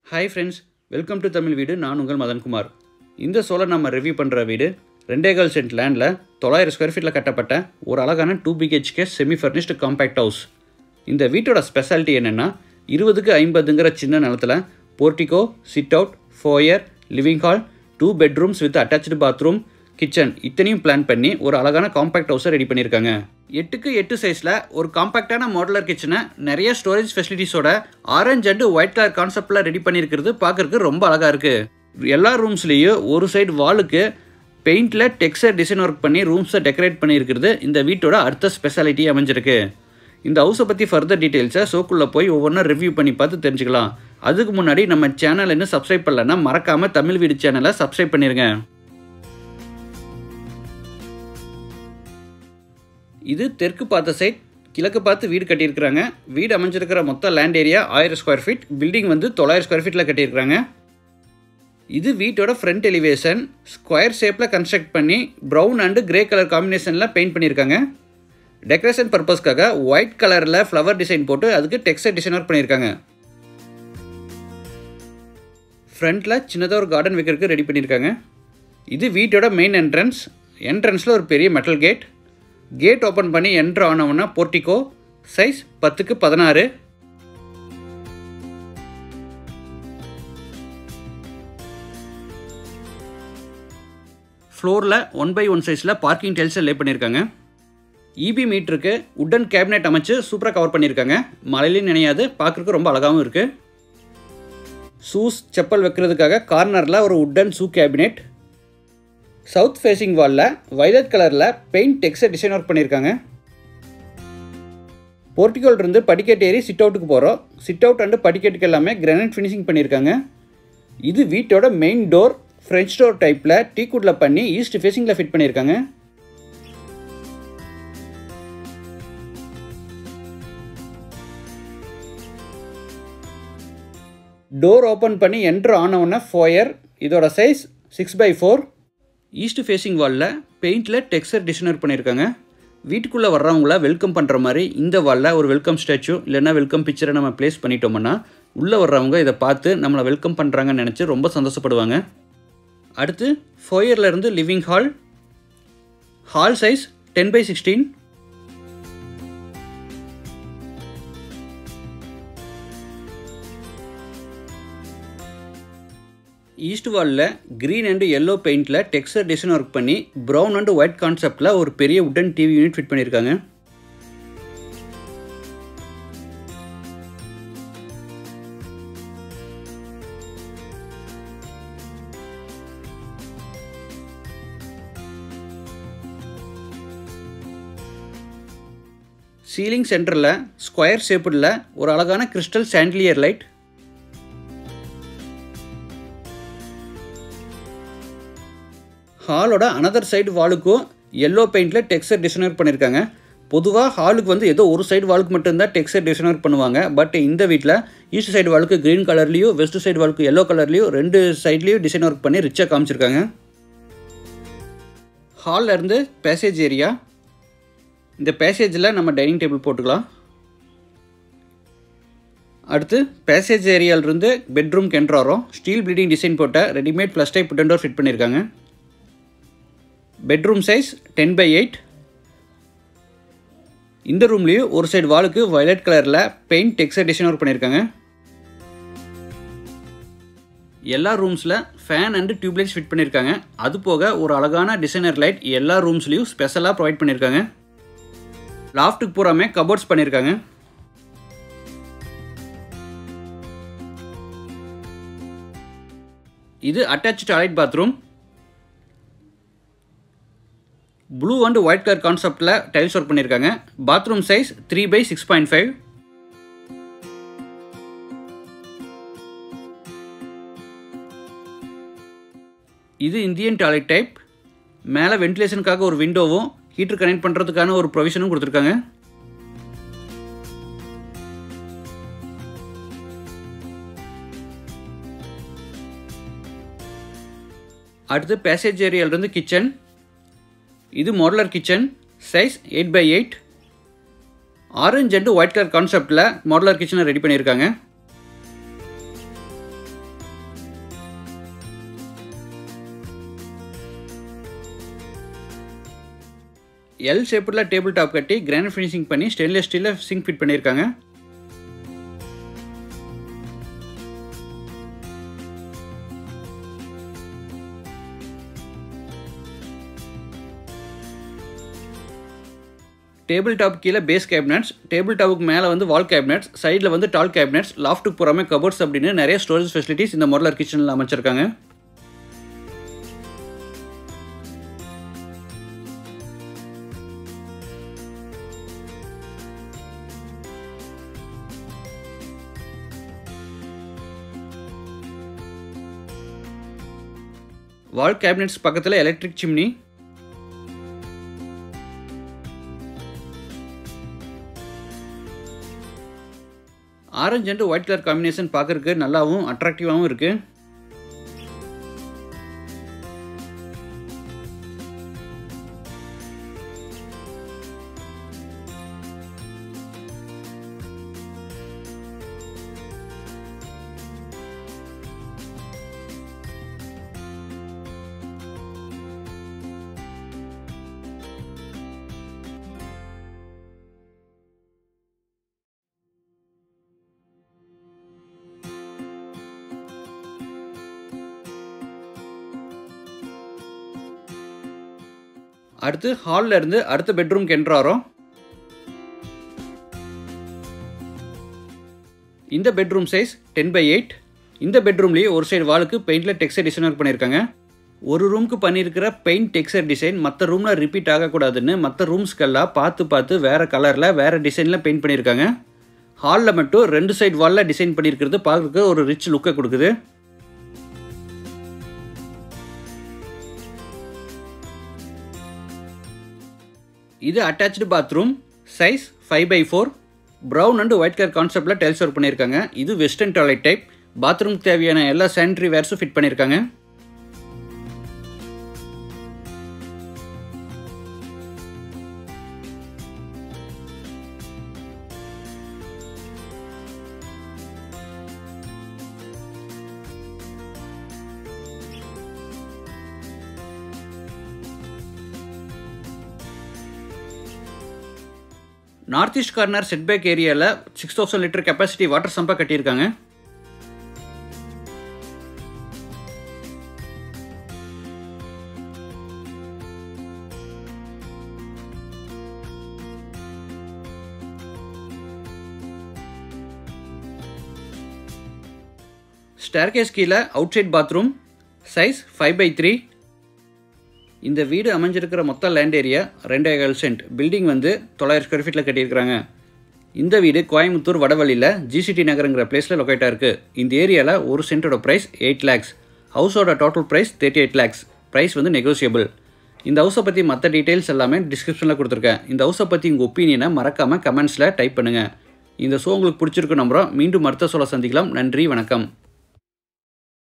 hi friends welcome to Tamil Veedu நான் உங்கள் மதன்குமார் இந்த சோலை நம்ம ரிவ்யூ பண்ணுற வீடு ரெண்டேகால் சென்ட் லேண்டில் தொள்ளாயிரம் ஸ்கொயர் ஃபீட்டில் கட்டப்பட்ட ஒரு அழகான two BHK semi furnished compact house இந்த வீட்டோட ஸ்பெஷாலிட்டி என்னென்னா இருபதுக்கு ஐம்பதுங்கிற சின்ன நிலத்தில் portico sit out foyer living hall two bedrooms with attach bathroom kitchen இத்தனையும் பிளான் பண்ணி ஒரு அழகான காம்பேக்ட் ஹவுஸை ரெடி பண்ணியிருக்காங்க எட்டுக்கு எட்டு சைஸில் ஒரு காம்பேக்டான மாடுலர் கிச்சனை நிறைய ஸ்டோரேஜ் ஃபெசிலிட்டிஸோட ஆரஞ்ச் அண்ட் ஒயிட் கலர் கான்செப்டில் ரெடி பண்ணியிருக்கிறது பார்க்கறதுக்கு ரொம்ப அழகாக இருக்குது எல்லா ரூம்ஸ்லேயும் ஒரு சைடு வாலுக்கு பெயிண்டில் டெக்ஸ்டர் டிசைன் ஒர்க் பண்ணி ரூம்ஸை டெக்கரேட் பண்ணியிருக்கிறது இந்த வீட்டோட அடுத்த ஸ்பெஷாலிட்டி அமைஞ்சிருக்கு இந்த ஹவுஸை பற்றி ஃபர்தர் டீட்டெயில்ஸை ஷோக்குள்ளே போய் ஒவ்வொன்றா ரிவ்யூ பண்ணி பார்த்து தெரிஞ்சுக்கலாம் அதுக்கு முன்னாடி நம்ம சேனல் இன்னும் சப்ஸ்கிரைப் பண்ணலன்னா மறக்காமல் தமிழ் வீடு சேனலை சப்ஸ்கிரைப் பண்ணிடுங்க இது தெற்கு பார்த்த சைட் கிழக்கு பார்த்து வீடு கட்டியிருக்கிறாங்க வீடு அமைஞ்சிருக்கிற மொத்த லேண்ட் ஏரியா ஆயிரம் ஸ்கொயர் ஃபீட் பில்டிங் வந்து தொள்ளாயிரம் ஸ்கொயர் ஃபீட்டில் கட்டியிருக்கிறாங்க இது வீட்டோட ஃப்ரண்ட் எலிவேஷன் ஸ்கொயர் ஷேப்பில் கன்ஸ்ட்ரக்ட் பண்ணி ப்ரௌன் அண்டு கிரே கலர் காம்பினேஷனில் பெயிண்ட் பண்ணியிருக்காங்க டெக்கரேஷன் பர்பஸ்க்காக ஒயிட் கலரில் ஃப்ளவர் டிசைன் போட்டு அதுக்கு டெக்ஸ்டர் டிசைன் ஒர்க் பண்ணியிருக்காங்க ஃப்ரண்ட்டில் சின்னதாக ஒரு கார்டன் வைக்கிறதுக்கு ரெடி பண்ணியிருக்காங்க இது வீட்டோட மெயின் என்ட்ரன்ஸ் என்ட்ரன்ஸில் ஒரு பெரிய மெட்டல் கேட் கேட் ஓப்பன் பண்ணி என்ட்ரு ஆனவுன்னா போர்ட்டிகோ சைஸ் பத்துக்கு பதினாறு ஃப்ளோரில் ஒன் பை ஒன் சைஸில் பார்க்கிங் டைல்ஸை லே பண்ணியிருக்காங்க இபி மீட்டருக்கு உட்டன் கேபினெட் அமைச்சு சூப்பராக கவர் பண்ணியிருக்காங்க மழையிலையும் நினையாது பார்க்குறதுக்கு ரொம்ப அழகாகவும் இருக்குது ஷூஸ் செப்பல் வைக்கிறதுக்காக கார்னரில் ஒரு wooden shoe cabinet south facing வாலில் வைலட் கலரில் பெயிண்ட் டெக்ஸ்டர் டிசைன் ஒர்க் பண்ணியிருக்காங்க போர்ட்டிகோல் இருந்து படிக்கட்டு ஏறி சிட் அவுட்டுக்கு போகிறோம் சிட் அவுட் அண்டு படிக்கட்டுக்கு எல்லாமே கிரானைட் ஃபினிஷிங் பண்ணியிருக்காங்க இது வீட்டோட மெயின் டோர் ஃப்ரெஞ்ச் டோர் டைப்பில் டீக்குட்டில் பண்ணி ஈஸ்ட் ஃபேஸிங்கில் ஃபிட் பண்ணியிருக்காங்க டோர் ஓப்பன் பண்ணி என்ட்ரு ஆனவுடனே ஃபோயர் இதோட size six by four east facing வாலில் பெயிண்டில் டெக்ஸ்டர் டிசைனர் பண்ணியிருக்காங்க வீட்டுக்குள்ளே வர்றவங்கள வெல்கம் பண்ணுற மாதிரி இந்த வாலில் ஒரு வெல்கம் ஸ்டாச்சு இல்லைன்னா வெல்கம் பிக்சரை நம்ம ப்ளேஸ் பண்ணிட்டோம்னா உள்ளே வர்றவங்க இதை பார்த்து நம்மளை வெல்கம் பண்ணுறாங்கன்னு நினச்சி ரொம்ப சந்தோஷப்படுவாங்க அடுத்து ஃபோயர்லேருந்து living hall hall size ten by sixteen east வாலில் க்ரீன் அண்டு எல்லோ பெயிண்டில் டெக்ஸ்டர் டிசைன் ஒர்க் பண்ணி ப்ரௌன் அண்டு ஒயிட் கான்செப்டில் ஒரு பெரிய உட்டன் டிவி யூனிட் ஃபிட் பண்ணியிருக்காங்க சீலிங் சென்டரில் ஸ்கொயர் ஷேப்பில் ஒரு அழகான கிறிஸ்டல் சாண்டிலியர் லைட் ஹாலோட அனதர் சைடு வாலுக்கும் எல்லோ பெயிண்டில் டெக்ஸ்டர் டிசைனர் பண்ணியிருக்காங்க பொதுவாக ஹாலுக்கு வந்து ஏதோ ஒரு சைடு வாலுக்கு மட்டும்தான் டெக்ஸ்டர் டிசைனர் பண்ணுவாங்க பட் இந்த வீட்டில் ஈஸ்ட் சைடு வாலுக்கு க்ரீன் கலர்லேயும் வெஸ்ட் சைடு வாலுக்கு எல்லோ கலர்லேயும் ரெண்டு சைட்லேயும் டிசைன் ஒர்க் பண்ணி ரிச்சாக காமிச்சிருக்காங்க ஹாலில் இருந்து பேசேஜ் ஏரியா இந்த பேசேஜில் நம்ம டைனிங் டேபிள் போட்டுக்கலாம் அடுத்து பேசேஜ் ஏரியாவிலிருந்து பெட்ரூம்க்கு என்ட்ரு வரோம் ஸ்டீல் ப்ளீடிங் டிசைன் போட்ட readymade flush type door fit பண்ணியிருக்காங்க bedroom size ten by eight இந்த ரூம்லேயும் ஒரு சைடு வாலுக்கு வயலட் கலரில் பெயிண்ட் டெக்ஸ்டர் டிசைன் ஒர்க் பண்ணியிருக்காங்க எல்லா ரூம்ஸில் ஃபேன் அண்டு டியூப்லைட்ஸ் ஃபிட் பண்ணியிருக்காங்க அது போக ஒரு அழகான டிசைனர் லைட் எல்லா ரூம்ஸ்லேயும் ஸ்பெஷலாக ப்ரொவைட் பண்ணியிருக்காங்க லாஃப்ட்டுக்கு பூராமே கபோர்ட்ஸ் பண்ணியிருக்காங்க இது attach toilet bathroom blue and white colour கான்செப்டில் டைல்ஸ் ஒர்க் பண்ணியிருக்காங்க bathroom size three by six point five இது இந்தியன் டாய்லெட் டைப் மேலே வென்டிலேஷனுக்காக ஒரு விண்டோவும் ஹீட்டர் கனெக்ட் பண்ணுறதுக்கான ஒரு ப்ரொவிஷனும் கொடுத்துருக்காங்க அடுத்து பேசேஜ் ஏரியாவிலிருந்து கிச்சன் இது modular kitchen size eight by eight orange and white colour கான்செப்டில் மாடுலர் கிச்சனை ரெடி பண்ணியிருக்காங்க எல் ஷேப்பில் டேபிள் டாப் கட்டி கிரானைட் ஃபினிஷிங் பண்ணி ஸ்டெயின்லெஸ் ஸ்டீலில் சிங்க் ஃபிட் பண்ணியிருக்காங்க டேபிள் டாப் கீழே பேஸ் கேபினட்ஸ் டேபிள் டாப்புக்கு மேலே வந்து வால் கேபினட்ஸ் சைடில் வந்து டால் கேபினட்ஸ் லாஃப்ட்டுக்கு போகாமல் கபோர்ட்ஸ் அப்படின்னு நிறைய ஸ்டோரேஜ் ஃபெசிலிட்டிஸ் இந்த மாடலர் கிச்சனில் அமைச்சிருக்காங்க வால் கேபினட்ஸ் பக்கத்தில் electric chimney orange and white colour combination பார்க்கறதுக்கு நல்லாவும் அட்ராக்டிவாகவும் இருக்குது அடுத்து ஹாலில் இருந்து அடுத்த பெட்ரூம்க்கு என்ட்ராரோம் இந்த bedroom size ten by eight இந்த பெட்ரூம்லேயே ஒரு சைடு வாலுக்கு பெயிண்டில் டெக்ஸ்டர் டிசைன் ஒர்க் பண்ணியிருக்காங்க ஒரு ரூமுக்கு பண்ணியிருக்கிற பெயிண்ட் டெக்ஸ்டர் டிசைன் மற்ற ரூமில் ரிப்பீட் ஆகக்கூடாதுன்னு மற்ற ரூம்ஸ்க்கெல்லாம் பார்த்து பார்த்து வேறு கலரில் வேறு டிசைனில் பெயிண்ட் பண்ணியிருக்காங்க ஹாலில் மட்டும் ரெண்டு சைடு வாலில் டிசைன் பண்ணியிருக்கிறது பார்க்குறதுக்கு ஒரு ரிச் லுக்கை கொடுக்குது இது attach bathroom size five by four brown and white colour கான்செப்டில் டைல்ஸ் ஒர்க் பண்ணியிருக்காங்க இது வெஸ்டர்ன் டாய்லெட் டைப் பாத்ரூம்க்கு தேவையான எல்லா சானிட்டரி வேர்ஸும் ஃபிட் பண்ணியிருக்காங்க நார்த் ஈஸ்ட் கார்னர் செட்பேக் ஏரியாவில் six thousand litre capacity water சம்பா கட்டியிருக்காங்க ஸ்டேர்கேஸ் கீழே outside bathroom size five by three இந்த வீடு அமைஞ்சிருக்கிற மொத்த லேண்ட் ஏரியா ரெண்டே கால் சென்ட் பில்டிங் வந்து தொள்ளாயிரம் ஸ்கொயர் ஃபீட்டில் கட்டியிருக்கிறாங்க இந்த வீடு கோயம்புத்தூர் வடவழியில் ஜிசிடி நகருங்கிற பிளேஸில் லொக்கேட்டாக இருக்குது இந்த ஏரியாவில் ஒரு சென்ட்டோட ப்ரைஸ் எயிட் லேக்ஸ் ஹவுஸோட total price thirty eight lakhs price வந்து நெகோசியபிள் இந்த ஹவுஸை பற்றி மற்ற டீட்டெயில்ஸ் எல்லாமே டிஸ்கிரிப்ஷனில் கொடுத்துருக்கேன் இந்த ஹவுஸை பற்றி உங்கள் ஒப்பீனியனை மறக்காமல் கமெண்ட்ஸில் டைப் பண்ணுங்கள் இந்த ஷோ உங்களுக்கு பிடிச்சிருக்கு நம்புகிறோம் மீண்டும் அடுத்த சொல்ல சந்திக்கலாம் நன்றி வணக்கம்